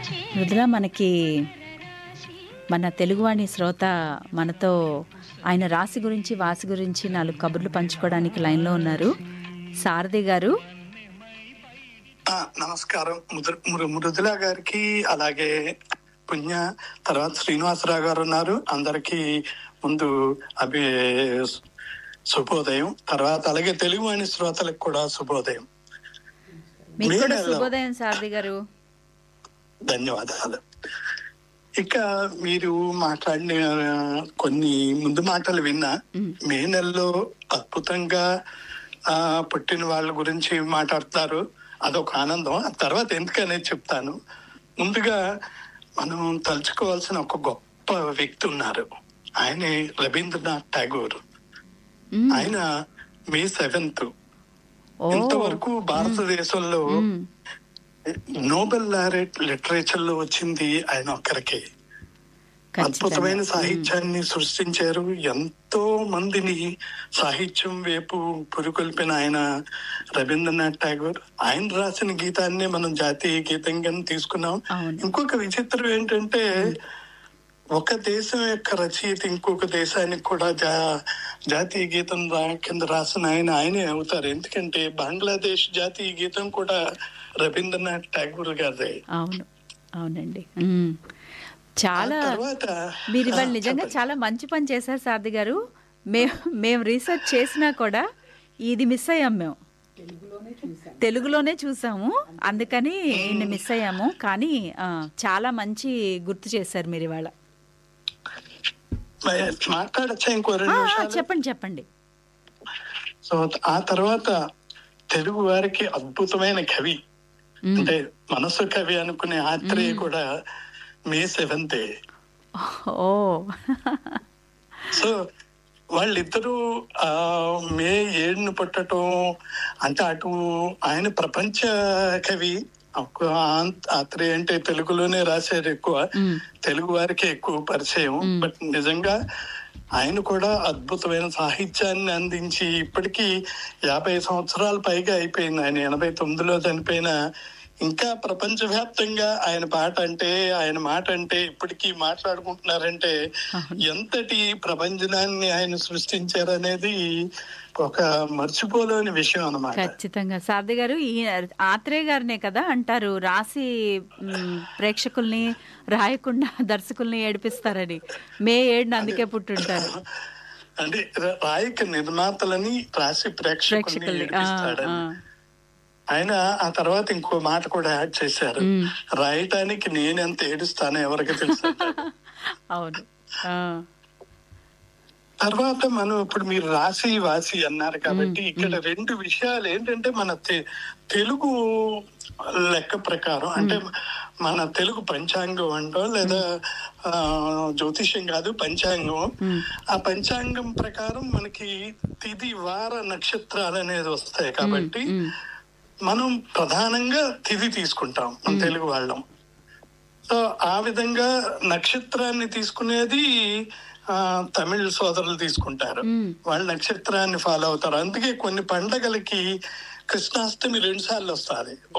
మృదుల మనకి మన తెలుగువాణి శ్రోత మనతో ఆయన రాశి గురించి వాసి గురించి నాలుగు కబుర్లు పంచుకోవడానికి లైన్లో ఉన్నారు సారథి గారు ఆ, నమస్కారం ముద్ర- మృ- మృదుల గారికి అలాగే పుణ్య తర్వాత శ్రీనివాసరావు గారు ఉన్నారు అందరికి ముందు అభి శుభోదయం తర్వాత అలాగే తెలుగు వాణి శ్రోతలకు కూడా శుభోదయం మీకు కూడా మీరే శుభోదయం సారథి గారు ధన్యవాదాలు ఇక మీరు మాట్లాడిన ఆ, కొన్ని ముందు మాటలు విన్నా మే నెలలో అద్భుతంగా ఆ పుట్టిన వాళ్ళ గురించి మాట్లాడతారు అదొక ఆనందం ఆ తర్వాత ఎందుకనేది చెప్తాను ముందుగా మనం తలుచుకోవాల్సిన ఒక గొప్ప వ్యక్తి ఉన్నారు ఆయనే రవీంద్రనాథ్ ఠాగూర్ మ్మ్. ఆయన మే సెవెంత్ ఓ ఇంతవరకు భారతదేశంలో మ్మ్. నోబెల్ లారెట్ లిటరేచర్ లో వచ్చింది ఆయన ఒక్కరికే అద్భుతమైన ఖచ్చితంగా సాహిత్యాన్ని సృష్టించారు ఎంతో మందిని సాహిత్యం వైపు పురుకొల్పిన ఆయన రవీంద్రనాథ్ ఠాగూర్ ఆయన రాసిన గీతాన్ని మనం జాతీయ గీతంగా తీసుకున్నాం అవును. ఇంకొక విచిత్రం ఏంటంటే ఒక దేశం యొక్క రచయిత ఇంకొక దేశానికి కూడా జా జాతీయ గీతం రా- కింద రాసిన ఆయన ఆయనే అవుతారు ఎందుకంటే బంగ్లాదేశ్ జాతీయ గీతం కూడా రవీంద్రనాథ్ ఠాగూర్ గారిదే అవును అవునండి మ్మ్. చాలా ఆ తర్వాత మీరు ఇవాళ ఆ, నిజంగా చెప్పండి. చాలా మంచి పని చేశారు సారథి గారు మేము మేము రీసెర్చ్ చేసినా కూడా ఇది మిస్ అయ్యాం మేము తెలుగులోనే చూసాము అందుకని ఈయన్ని మిస్ అయ్యాము కానీ ఆ, చాలా మంచి గుర్తు చేశారు మీరు ఇవాళ మరి మాట్లాడచ్చా ఇంకో ఆ, రెండు ఆ, నిమిషాలు చెప్పండి చెప్పండి సో ఆ తర్వాత తెలుగు వారికి అద్భుతమైన కవి మ్మ్. అంటే మనసు కవి అనుకునే ఆత్రేయ కూడా మే సెవెంత్ ఓ సో వాళ్ళిద్దరూ ఆ మే ఏడును పుట్టడం అంటే అటు ఆయన ప్రపంచ కవి ఒక ఆంత్- ఆత్రేయ అంటే తెలుగులోనే రాశారు ఎక్కువ మ్మ్. తెలుగు వారికి ఎక్కువ పరిచయం బట్ నిజంగా ఆయన కూడా అద్భుతమైన సాహిత్యాన్ని అందించి ఇప్పటికీ యాభై సంవత్సరాల పైగా అయిపోయింది ఆయన ఎనభై తొమ్మిదిలో చనిపోయిన ఇంకా ప్రపంచవ్యాప్తంగా ఆయన పాట అంటే ఆయన మాట అంటే ఇప్పటికీ మాట్లాడుకుంటున్నారంటే ఎంతటి ప్రపంచనాన్ని ఆయన సృష్టించారనేది ఒక మర్చిపోలేని విషయం అన్నమాట ఖచ్చితంగా సారథి గారు ఈ ఆత్రేయ గారినే కదా అంటారు రాసి మ్, ప్రేక్షకుల్ని రాయకుండా దర్శకుల్ని ఏడిపిస్తారని మే ఏడున అందుకే పుట్టుంటారు అంటే రా- రాయక నిర్మాతలని రాసి ప్రేక్షకుల్ని ప్రేక్షకుల్ని ఆ, ఏడిపిస్తాడని ఆ. ఆయన ఆ తర్వాత ఇంకో మాట కూడా యాడ్ చేశారు మ్మ్. రాయటానికి నేనెంత ఏడుస్తానో ఎవరికి తెలుసు అవును ఆ, తర్వాత మనం ఇప్పుడు మీరు రాసి వాసి అన్నారు కాబట్టి ఇక్కడ రెండు విషయాలు ఏంటంటే మన తె- తెలుగు లెక్క ప్రకారం అంటే మన తెలుగు పంచాంగం అంటాం లేదా ఆ, జ్యోతిష్యం కాదు పంచాంగం ఆ పంచాంగం ప్రకారం మనకి తిది వార నక్షత్రాలు అనేది వస్తాయి కాబట్టి మ్, మనం ప్రధానంగా తిథి తీసుకుంటాం మన తెలుగు వాళ్ళం సో ఆ విధంగా నక్షత్రాన్ని తీసుకునేది ఆ, తమిళ సోదరులు తీసుకుంటారు మ్. వాళ్ళ నక్షత్రాన్ని ఫాలో అవుతారు అందుకే కొన్ని పండగలకి కృష్ణాష్టమి రెండు సార్లు వస్తుంది